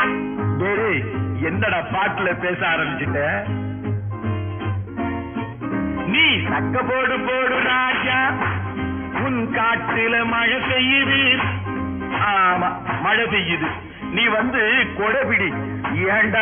டேய் என்னடா பாட்டுல பேச ஆரம்பிச்சிட்ட நீ சக்க போடு போடு ராஜா உன் காட்டுல மழை பெய்யுது ஆமா மழை பெய்யுது நீ வந்து கொடைபிடி ஏண்டா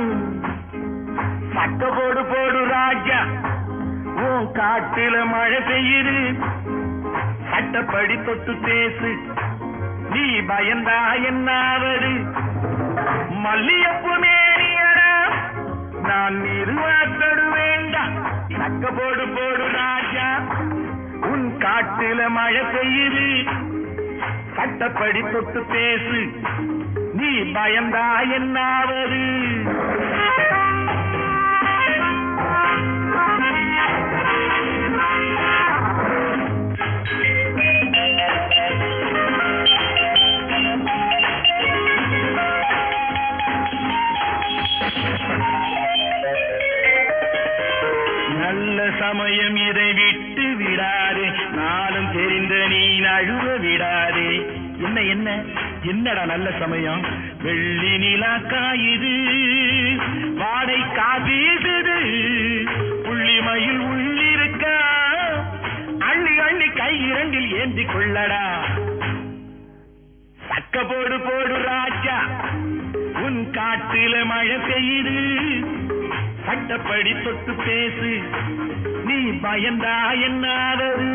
சக்க போடு போடு ராஜா உன் காட்டுல மழை பெய்யுது சட்டப்படி தொட்டு பேசு நீ பயந்தா என்னாவது மல்லியப்பு மேனியடா நான் நிறுவாத்தடு வேண்டாம் சக்க போடு போடு ராஜா உன் காட்டுல மழை பெய்யுது சட்டப்படி தொட்டு பேசு நீ பயந்தா என்னாவது நல்ல சமயம் இதை விட்டு விடாதே நானும் தெரிந்த நீ நழுவ விடாதே என்ன என்ன என்னடா நல்ல சமயம் வெள்ளி நிலா காயுது வாடை காபீசுது புள்ளி மயில் உள்ளிருக்கா அள்ளி அள்ளி கை இரண்டில் ஏந்தி கொள்ளடா சக்க போடு போடு ராஜா உன் காட்டில மழை பெய்யுது சட்டப்படி தொட்டு பேசு நீ பயந்தா என்னாவது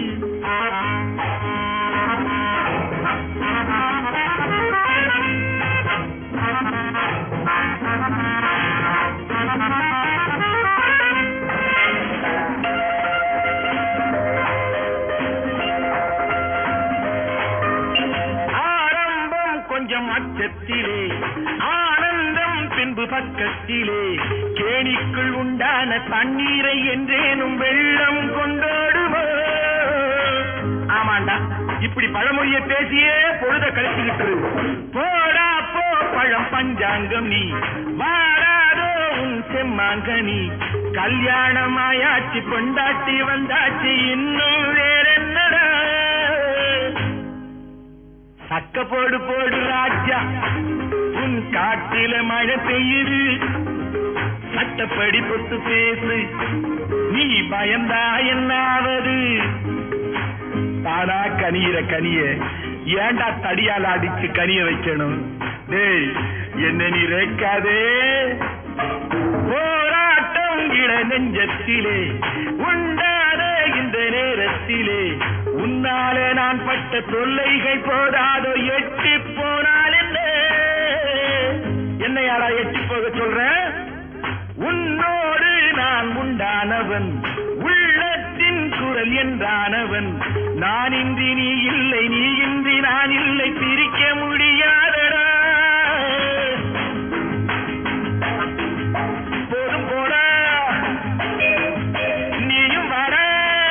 ஆரம்பம் கொஞ்சம் அச்சத்திலே ஆனந்தம் பின்பு பக்கத்திலே கேணிக்குள் உண்டான தண்ணீரை என்றேனும் வெள்ளம் கொண்டாடுமோ ஆமாண்டா இப்படி பழமொழிய பேசியே பொழுத கழிச்சுக்கிட்டு இரு. போடா போ பழம் பஞ்சாங்கம் நீ வாராதோ உன் செம்மாங்கனி கல்யாணம் ஆயாச்சு கொண்டாட்டி வந்தாச்சு இன்னும் வேற என்னடா சக்க போடு போடு ராஜா உன் காட்டில மழை பெய்யுது சட்டப்படி தொட்டு பேசு நீ பயந்தா என்னாவது தானா கனியிற கனிய ஏண்டா தடியால அடிச்சு கனிய வைக்கணும் டேய் என்ன நீ ரேக்காதே போராட்டம் இள நெஞ்சத்திலே உண்டாத இந்த நேரத்திலே உன்னாலே நான் பட்ட தொல்லைகள் போதாதோ எட்டி போனால் என்ன என்னையாடா எட்டி போக சொல்றேன் உன்னோடு நான் உண்டானவன் உள்ளத்தின் குரல் என்றானவன் நான் இன்றி நீ இல்லை நீ இன்றி நான் இல்லை பிரிக்க முடியாதடா போதும் போடா நீயும் வாடா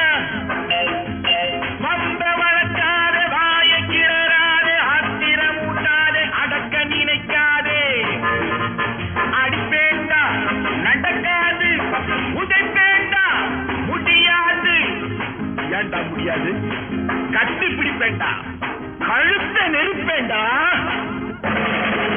வந்த வளர்க்காதே வாய கிளறாதே ஆத்திரம் ஊட்டாதே அடக்க நினைக்காதே அடிப்பேண்டா நடக்காது உதைப்பேண்டா முடியாது ஏண்டா முடியாது கட்டி பிடிப்பேண்டா கழுத்த நெருப்பேண்டா